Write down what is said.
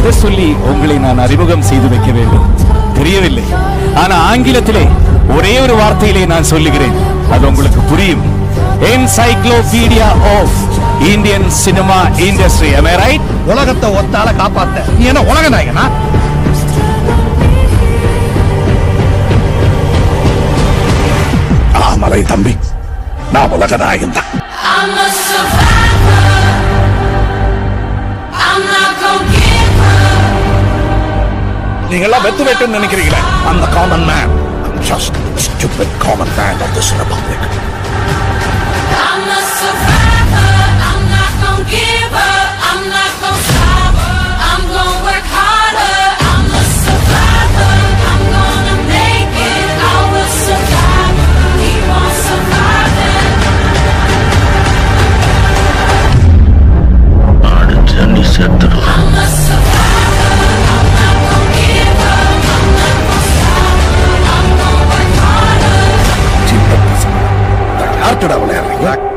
எதை சொல்லி உங்களை நான் அறிமுகம் செய்து வைக்க வேண்டும் தெரியவில்லை ஆனா ஆங்கிலத்திலே ஒரே ஒரு வார்த்தையிலே நான் சொல்லுகிறேன் அது உங்களுக்கு புரியும் encyclopedia of Indian cinema industry am I right உலகத்தை ஒத்தால காப்பாத்த நீ என்ன உலக நாயகனா ஆமலை தம்பி நான் உலக நாயகன் தான் I'm a survivor. I'm not gonna give up. நீங்க எல்லாம் வெத்து வெட்டுன்னு நினைக்கிறீங்களே அந்த common man just stupid common man of this republic I'm a survivor. I'm not gonna give up. I'm not gonna stop. I'm gonna work harder. I'm a survivor. I'm gonna make it. I will survive. Keep on surviving. அடுத்து நீ செத்துடலாம் I'm a survivor. I'm not gonna give up. I'm not gonna stop. I'm gonna work harder. சின்ன பசங்க யார்கிட்ட விளையாடுறீங்க